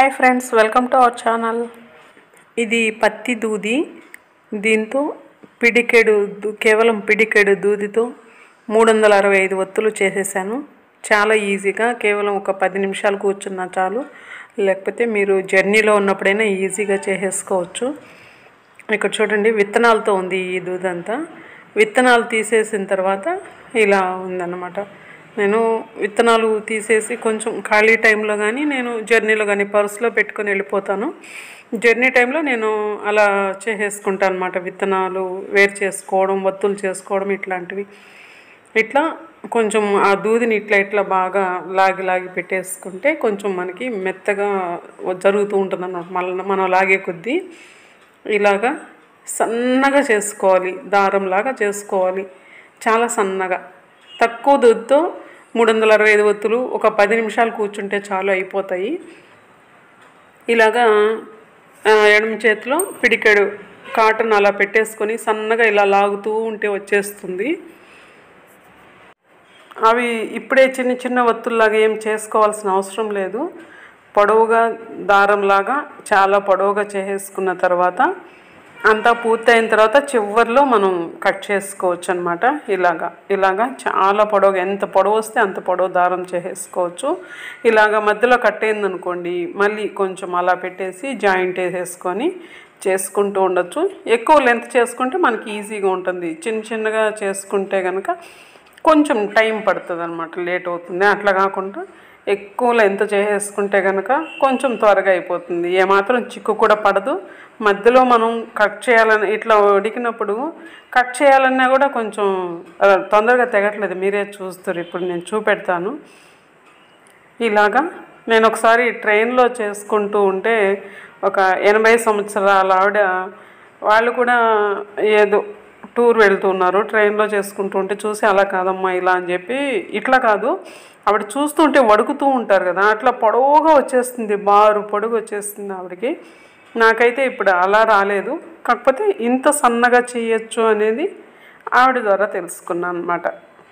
hi friends welcome to our channel ఇది పత్తి దూది దీంతో పిడికెడు దు- కేవలం పిడికెడు దూదితో మూడు వందల అరవై ఐదు ఒత్తులు చేసేసాను చాలా ఈజీగా కేవలం ఒక పది నిమిషాలు కూర్చున్నా చాలు లేకపోతే మీరు జర్నీలో ఉన్నప్పుడైనా ఈజీగా చేసేసుకోవచ్చు ఇక్కడ చూడండి విత్తనాలతో ఉంది ఈ దూదంతా విత్తనాలు తీసేసిన తర్వాత ఇలా ఉందన్నమాట నేను విత్తనాలు తీసేసి కొంచెం ఖాళీ టైంలో కానీ నేను జర్నీలో కానీ పర్సులో పెట్టుకొని వెళ్ళిపోతాను జర్నీ టైంలో నేను అలా చేసేసుకుంటాను అనమాట విత్తనాలు వేరు చేసుకోవడం వత్తులు చేసుకోవడం ఇట్లాంటివి ఇట్లా కొంచెం ఆ దూదిని ఇట్లా ఇట్లా బాగా లాగి లాగి పెట్టేసుకుంటే కొంచెం మనకి మెత్తగా జరుగుతూ ఉంటుంది అన్నమాట మళ్ళీ మనం లాగే కొద్దీ ఇలాగా సన్నగా చేసుకోవాలి దారంలాగా చేసుకోవాలి చాలా సన్నగా తక్కువ దూదితో మూడు వందల అరవై ఐదు ఒత్తులు ఒక పది నిమిషాలు కూర్చుంటే చాలు అయిపోతాయి ఇలాగా ఆ, ఎడమ చేతిలో పిడికెడు కాటన్ అలా పెట్టేసుకొని సన్నగా ఇలా లాగుతూ ఉంటే వచ్చేస్తుంది అవి ఇప్పుడే చిన్న చిన్న వత్తుల్లాగా ఏం చేసుకోవాల్సిన అవసరం లేదు పొడవుగా దారంలాగా చాలా పొడవుగా చేసేసుకున్న తర్వాత అంతా పూర్తయిన తర్వాత చివర్లో మనం కట్ చేసుకోవచ్చు అనమాట ఇలాగా ఇలాగా చాలా పొడవుగా ఎంత పొడవు వస్తే అంత పొడవు దారం చేసేసుకోవచ్చు ఇలాగా మధ్యలో కట్ అయిందనుకోండి మళ్ళీ కొంచెం అలా పెట్టేసి జాయింట్ వేసేసుకొని చేసుకుంటూ ఉండొచ్చు ఎక్కువ లెంత్ చేసుకుంటే మనకి ఈజీగా ఉంటుంది చిన్న చిన్నగా చేసుకుంటే కనుక కొంచెం టైం పడుతుంది అనమాట లేట్ అవుతుంది అట్లా కాకుండా ఎక్కువ లెంత్ చేసేసుకుంటే కనుక కొంచెం త్వరగా అయిపోతుంది ఏమాత్రం చిక్కు కూడా పడదు మధ్యలో మనం కట్ చేయాలని ఇట్లా ఉడికినప్పుడు కట్ చేయాలన్నా కూడా కొంచెం ఆ, తొందరగా తెగట్లేదు మీరే చూస్తారు ఇప్పుడు నేను చూపెడతాను ఇలాగా నేను ఒకసారి ట్రైన్లో చేసుకుంటూ ఉంటే ఒక ఎనభై సంవత్సరాల ఆవిడ వాళ్ళు కూడా ఏదో టూర్ వెళ్తున్నారు ట్రైన్లో చేసుకుంటూ ఉంటే చూసి అలా కాదమ్మా ఇలా అని చెప్పి ఇట్లా కాదు ఆవిడ చూస్తుంటే వడుకుతూ ఉంటారు కదా అట్లా పొడవుగా వచ్చేస్తుంది బారు పొడుగు వచ్చేస్తుంది ఆవిడకి నాకైతే ఇప్పుడు అలా రాలేదు కాకపోతే ఇంత సన్నగా చేయొచ్చు అనేది ఆవిడ ద్వారా తెలుసుకున్నాను అనమాట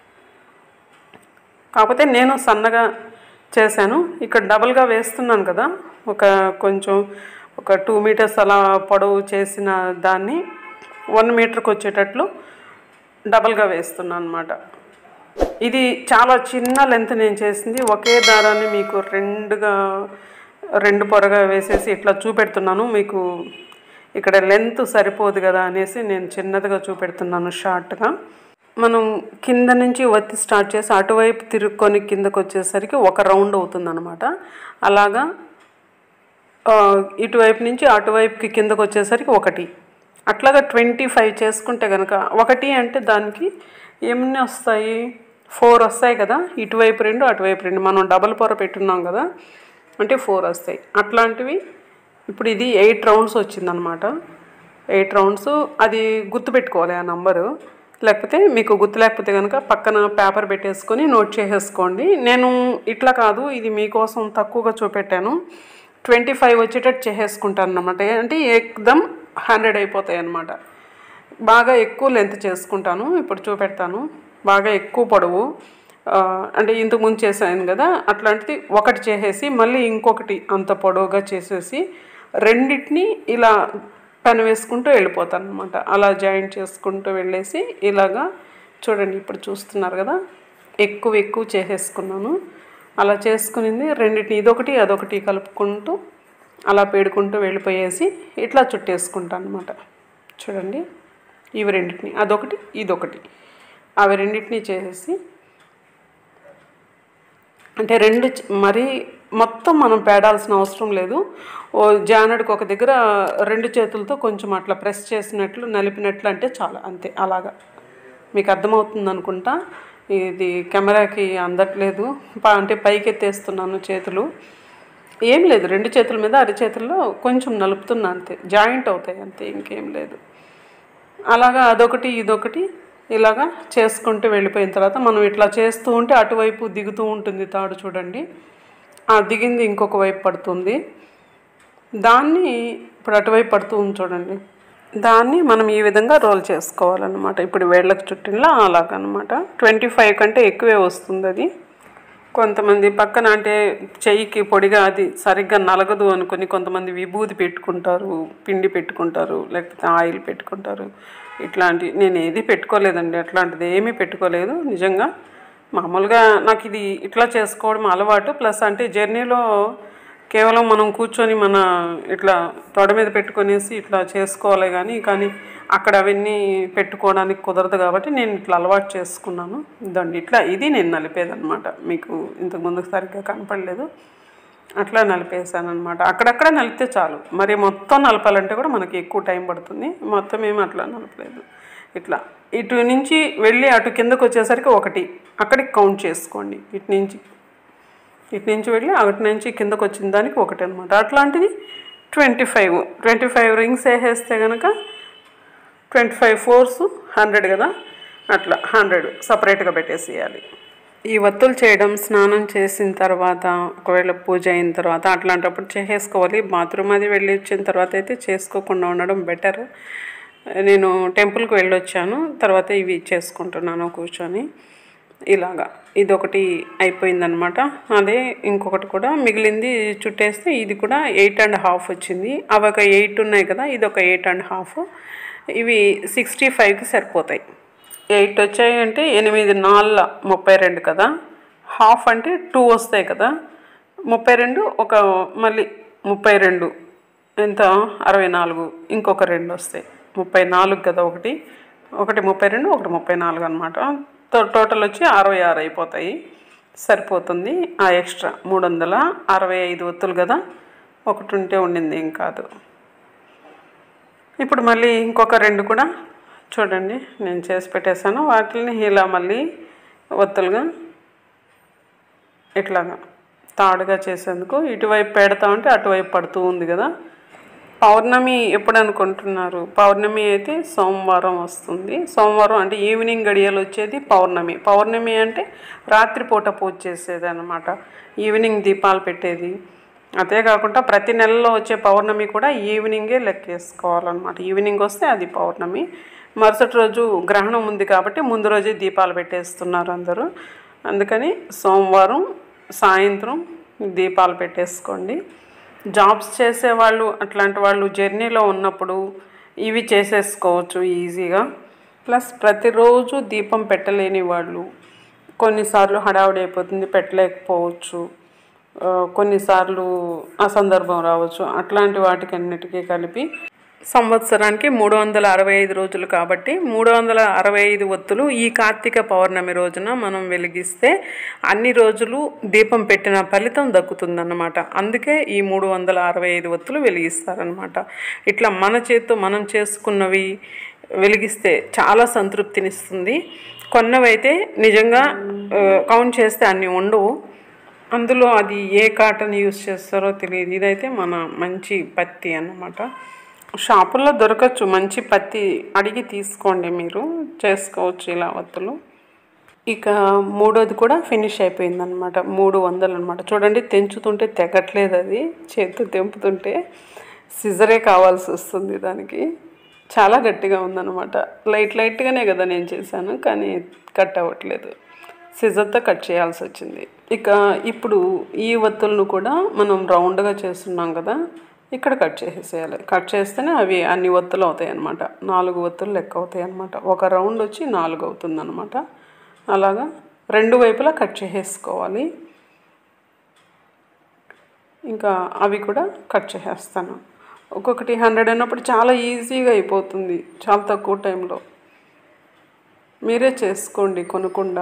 కాకపోతే నేను సన్నగా చేశాను ఇక్కడ డబల్గా వేస్తున్నాను కదా ఒక కొంచెం ఒక టూ మీటర్స్ అలా పొడవు చేసిన దాన్ని వన్ మీటర్కి వచ్చేటట్లు డబల్గా వేస్తున్నాను అనమాట ఇది చాలా చిన్న లెంత్ నేను చేసింది ఒకే దారాన్ని మీకు రెండుగా రెండు పొరగా వేసేసి ఇట్లా చూపెడుతున్నాను మీకు ఇక్కడ లెంత్ సరిపోదు కదా అనేసి నేను చిన్నదిగా చూపెడుతున్నాను షార్ట్గా మనం కింద నుంచి వత్తి స్టార్ట్ చేసి అటువైపు తిరుక్కొని కిందకు వచ్చేసరికి ఒక రౌండ్ అవుతుంది అనమాట అలాగా ఆ, ఇటువైపు నుంచి అటువైపుకి కిందకు వచ్చేసరికి ఒకటి అట్లాగా ట్వంటీ ఫైవ్ చేసుకుంటే కనుక ఒకటి అంటే దానికి ఎన్ని వస్తాయి ఫోర్ వస్తాయి కదా ఇటువైపు రెండు అటువైపు రెండు మనం డబల్ పొర పెట్టున్నాం కదా అంటే ఫోర్ వస్తాయి అట్లాంటివి ఇప్పుడు ఇది ఎయిట్ రౌండ్స్ వచ్చిందనమాట ఎయిట్ రౌండ్స్ అది గుర్తుపెట్టుకోవాలి ఆ నంబరు లేకపోతే మీకు గుర్తు లేకపోతే కనుక పక్కన పేపర్ పెట్టేసుకొని నోట్ చేసేసుకోండి నేను ఇట్లా కాదు ఇది మీకోసం తక్కువగా చూపెట్టాను ట్వంటీ ఫైవ్ వచ్చేటట్టు చేసేసుకుంటాను అనమాట అంటే ఎక్దమ్ హండ్రెడ్ అయిపోతాయి అనమాట బాగా ఎక్కువ లెంత్ చేసుకుంటాను ఇప్పుడు చూపెడతాను బాగా ఎక్కువ పొడవు ఆ, అంటే ఇంతకు ముందు చేశాను కదా అట్లాంటిది ఒకటి చేసేసి మళ్ళీ ఇంకొకటి అంత పొడవుగా చేసేసి రెండింటిని ఇలా పెన వేసుకుంటూ వెళ్ళిపోతాను అనమాట అలా జాయింట్ చేసుకుంటూ వెళ్ళేసి ఇలాగా చూడండి ఇప్పుడు చూస్తున్నారు కదా ఎక్కువ ఎక్కువ చేసేసుకున్నాను అలా చేసుకునింది రెండింటిని ఇదొకటి అదొకటి కలుపుకుంటూ అలా పేడుకుంటూ వెళ్ళిపోయేసి ఇట్లా చుట్టేసుకుంటాను అనమాట చూడండి ఇవి రెండింటిని అదొకటి ఇదొకటి అవి రెండింటిని చేసేసి అంటే రెండు చ- మరీ మొత్తం మనం పేడాల్సిన అవసరం లేదు ఓ జానడికి ఒక దగ్గర రెండు చేతులతో కొంచెం అట్లా ప్రెస్ చేసినట్లు నలిపినట్లు అంటే చాలా అంతే అలాగా మీకు అర్థమవుతుంది అనుకుంటా ఇది కెమెరాకి అందట్లేదు ప- అంటే పైకి ఎత్తేస్తున్నాను చేతులు ఏం లేదు రెండు చేతుల మీద అరిచేతుల్లో కొంచెం నలుపుతున్నా అంతే జాయింట్ అవుతాయి అంతే ఇంకేం లేదు అలాగా అదొకటి ఇదొకటి ఇలాగా చేసుకుంటూ వెళ్ళిపోయిన తర్వాత మనం ఇట్లా చేస్తూ ఉంటే అటువైపు దిగుతూ ఉంటుంది తాడు చూడండి ఆ దిగింది ఇంకొక వైపు పడుతుంది దాన్ని ఇప్పుడు అటువైపు పడుతూ ఉంది చూడండి దాన్ని మనం ఈ విధంగా రోల్ చేసుకోవాలన్నమాట ఇప్పుడు వేళ్ళకి చుట్టినలా అలాగనమాట ట్వంటీ ఫైవ్ కంటే ఎక్కువే వస్తుంది అది కొంతమంది పక్కన అంటే చెయ్యికి పొడిగా అది సరిగ్గా నలగదు అనుకుని కొంతమంది విభూది పెట్టుకుంటారు పిండి పెట్టుకుంటారు లేకపోతే ఆయిల్ పెట్టుకుంటారు ఇట్లాంటి నేను ఏది పెట్టుకోలేదండి అట్లాంటిది ఏమీ పెట్టుకోలేదు నిజంగా మామూలుగా నాకు ఇది ఇట్లా చేసుకోవడం అలవాటు ప్లస్ అంటే జర్నీలో కేవలం మనం కూర్చొని మన ఇట్లా తొడ మీద పెట్టుకొనేసి ఇట్లా చేసుకోవాలి కానీ కానీ అక్కడ అవన్నీ పెట్టుకోవడానికి కుదరదు కాబట్టి నేను ఇట్లా అలవాటు చేసుకున్నాను ఇదండి ఇట్లా ఇది నేను నలిపేదనమాట మీకు ఇంతకుముందు సరిగ్గా కనపడలేదు అట్లా నలిపేసాను అనమాట అక్కడక్కడ నలిపితే చాలు మరి మొత్తం నలపాలంటే కూడా మనకి ఎక్కువ టైం పడుతుంది మొత్తం ఏమి అట్లా నలపలేదు ఇట్లా ఇటు నుంచి వెళ్ళి అటు కిందకు వచ్చేసరికి ఒకటి అక్కడికి కౌంట్ చేసుకోండి ఇటు నుంచి ఇటు నుంచి వెళ్ళి అటు నుంచి కిందకు వచ్చిన దానికి ఒకటి అనమాట అట్లాంటిది twenty five twenty five rings వేసేస్తే కనుక ట్వంటీ ఫైవ్ ఫోర్స్ హండ్రెడ్ కదా అట్లా హండ్రెడ్ సపరేట్గా పెట్టేసేయాలి ఈ వత్తులు చేయడం స్నానం చేసిన తర్వాత ఒకవేళ పూజ అయిన తర్వాత అట్లాంటప్పుడు చేసేసుకోవాలి బాత్రూమ్ అది వెళ్ళి వచ్చిన తర్వాత అయితే చేసుకోకుండా ఉండడం బెటర్ నేను టెంపుల్కి వెళ్ళొచ్చాను తర్వాత ఇవి చేసుకుంటున్నాను కూర్చొని ఇలాగా ఇది ఒకటి అయిపోయిందనమాట అదే ఇంకొకటి కూడా మిగిలింది చుట్టేస్తే ఇది కూడా ఎయిట్ అండ్ హాఫ్ వచ్చింది అవి ఒక ఎయిట్ ఉన్నాయి కదా ఇది ఒక ఎయిట్ అండ్ హాఫ్ ఇవి సిక్స్టీ ఫైవ్కి సరిపోతాయి ఎయిట్ వచ్చాయి అంటే ఎనిమిది నాలుగు ముప్పై రెండు కదా హాఫ్ అంటే టూ వస్తాయి కదా ముప్పై రెండు ఒక మళ్ళీ ముప్పై రెండు ఎంత అరవై నాలుగు ఇంకొక రెండు వస్తాయి ముప్పై నాలుగు కదా ఒకటి ఒకటి ముప్పై రెండు ఒకటి ముప్పై నాలుగు అనమాట టోటల్ వచ్చి అరవై ఆరు అయిపోతాయి సరిపోతుంది ఆ ఎక్స్ట్రా మూడు వందల అరవై ఐదు ఒత్తులు కదా ఒకటి ఉంటే ఉండింది ఏం కాదు ఇప్పుడు మళ్ళీ ఇంకొక రెండు కూడా చూడండి నేను చేసి పెట్టేశాను వాటిని ఇలా మళ్ళీ ఒత్తులుగా ఇట్లాగా తాడుగా చేసేందుకు ఇటువైపు పెడతా ఉంటే అటువైపు పడుతూ ఉంది కదా పౌర్ణమి ఎప్పుడు అనుకుంటున్నారు పౌర్ణమి అయితే సోమవారం వస్తుంది సోమవారం అంటే ఈవినింగ్ గడియలు వచ్చేది పౌర్ణమి పౌర్ణమి అంటే రాత్రిపూట పూజ చేసేది అనమాట ఈవినింగ్ దీపాలు పెట్టేది అదే కాకుండా ప్రతి నెలలో వచ్చే పౌర్ణమి కూడా ఈవినింగే లెక్కేసుకోవాలన్నమాట ఈవినింగ్ వస్తే అది పౌర్ణమి మరుసటి రోజు గ్రహణం ఉంది కాబట్టి ముందు రోజే దీపాలు పెట్టేస్తున్నారు అందరూ అందుకని సోమవారం సాయంత్రం దీపాలు పెట్టేసుకోండి జాబ్స్ చేసేవాళ్ళు అట్లాంటి వాళ్ళు జర్నీలో ఉన్నప్పుడు ఇవి చేసేసుకోవచ్చు ఈజీగా ప్లస్ ప్రతిరోజు దీపం పెట్టలేని వాళ్ళు కొన్నిసార్లు హడావుడి అయిపోతుంది పెట్టలేకపోవచ్చు ఆ, కొన్నిసార్లు అసందర్భం రావచ్చు అట్లాంటి వాటికి అన్నిటికీ కలిపి సంవత్సరానికి మూడు వందల అరవై ఐదు రోజులు కాబట్టి మూడు వందల అరవై ఐదు ఒత్తులు ఈ కార్తీక పౌర్ణమి రోజున మనం వెలిగిస్తే అన్ని రోజులు దీపం పెట్టిన ఫలితం దక్కుతుందన్నమాట అందుకే ఈ మూడు వందల అరవై ఐదు ఒత్తులు వెలిగిస్తారనమాట ఇట్లా మన చేత్తో మనం చేసుకున్నవి వెలిగిస్తే చాలా సంతృప్తినిస్తుంది కొన్నవైతే నిజంగా ఆ, కౌంట్ చేస్తే అన్ని ఉండవు అందులో అది ఏ కాటన్ యూస్ చేస్తారో తెలియదు ఇదైతే మన మంచి పత్తి అన్నమాట షాపుల్లో దొరకచ్చు మంచి పత్తి అడిగి తీసుకోండి మీరు చేసుకోవచ్చు ఇలా వత్తులు ఇక మూడోది కూడా ఫినిష్ అయిపోయిందనమాట మూడు వందలు అనమాట చూడండి తెంచుతుంటే తెగట్లేదు అది చేతితో తెంపుతుంటే సిజరే కావాల్సి వస్తుంది దానికి చాలా గట్టిగా ఉందన్నమాట లైట్ లైట్గానే కదా నేను చేశాను కానీ కట్ అవ్వట్లేదు సిజర్తో కట్ చేయాల్సి వచ్చింది ఇక ఇప్పుడు ఈ వత్తులను కూడా మనం రౌండ్గా చేస్తున్నాం కదా ఇక్కడ కట్ చేసేసేయాలి కట్ చేస్తేనే అవి అన్ని ఒత్తులు అవుతాయి అన్నమాట నాలుగు ఒత్తులు లెక్క అవుతాయి అన్నమాట ఒక రౌండ్ వచ్చి నాలుగు అవుతుంది అనమాట అలాగా రెండు వైపులా కట్ చేసేసుకోవాలి ఇంకా అవి కూడా కట్ చేసేస్తాను ఒక్కొక్కటి హండ్రెడ్ అన్నప్పుడు చాలా ఈజీగా అయిపోతుంది చాలా తక్కువ టైంలో మీరే చేసుకోండి కొనకుండా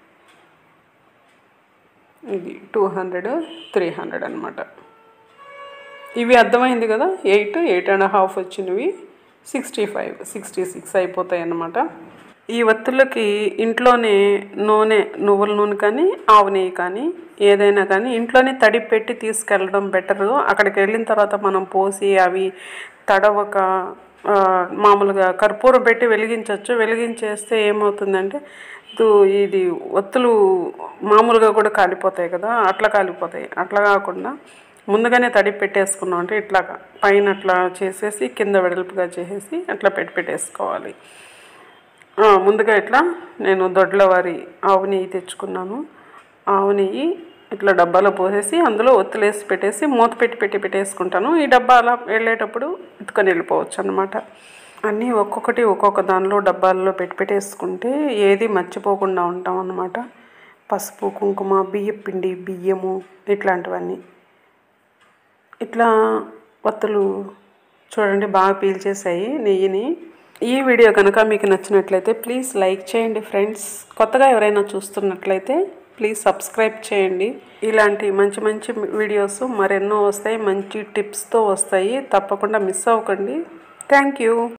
ఇది టూ హండ్రెడ్ త్రీ హండ్రెడ్ అనమాట ఇవి అర్థమైంది కదా ఎయిట్ ఎయిట్ అండ్ హాఫ్ వచ్చినవి సిక్స్టీ ఫైవ్ సిక్స్టీ సిక్స్ అయిపోతాయి అన్నమాట ఈ వత్తులకి ఇంట్లోనే నూనె నువ్వుల నూనె కానీ ఆవు నెయ్యి కానీ ఏదైనా కానీ ఇంట్లోనే తడి పెట్టి తీసుకెళ్ళడం బెటరు అక్కడికి వెళ్ళిన తర్వాత మనం పోసి అవి తడవక ఆ, మామూలుగా కర్పూరం పెట్టి వెలిగించవచ్చు వెలిగించేస్తే ఏమవుతుందంటే ఇది ఇది ఒత్తులు మామూలుగా కూడా కాలిపోతాయి కదా అట్లా కాలిపోతాయి అట్లా కాకుండా ముందుగానే తడి పెట్టేసుకున్నాం అంటే ఇట్లా పైన అట్లా చేసేసి కింద వెడల్పుగా చేసేసి అట్లా పెట్టి పెట్టేసుకోవాలి ఆ, ముందుగా ఇట్లా నేను దొడ్ల వారి ఆవు నెయ్యి తెచ్చుకున్నాను ఆవు నెయ్యి ఇట్లా డబ్బాలో పోసేసి అందులో ఒత్తులేసి పెట్టేసి మూత పెట్టి పెట్టి పెట్టేసుకుంటాను ఈ డబ్బా అలా వెళ్ళేటప్పుడు ఎత్తుకొని వెళ్ళిపోవచ్చు అనమాట అన్నీ ఒక్కొక్కటి ఒక్కొక్క దానిలో డబ్బాల్లో పెట్టి పెట్టేసుకుంటే ఏది మర్చిపోకుండా ఉంటాం అన్నమాట పసుపు కుంకుమ బియ్యం పిండి బియ్యము ఇట్లాంటివన్నీ ఇట్లా వత్తులు చూడండి బాగా పీల్చేసాయి నెయ్యిని ఈ వీడియో కనుక మీకు నచ్చినట్లయితే ప్లీజ్ లైక్ చేయండి ఫ్రెండ్స్ కొత్తగా ఎవరైనా చూస్తున్నట్లయితే ప్లీజ్ సబ్స్క్రైబ్ చేయండి ఇలాంటి మంచి మంచి వీడియోస్ మరెన్నో వస్తాయి మంచి టిప్స్తో వస్తాయి తప్పకుండా మిస్ అవ్వకండి థ్యాంక్ యూ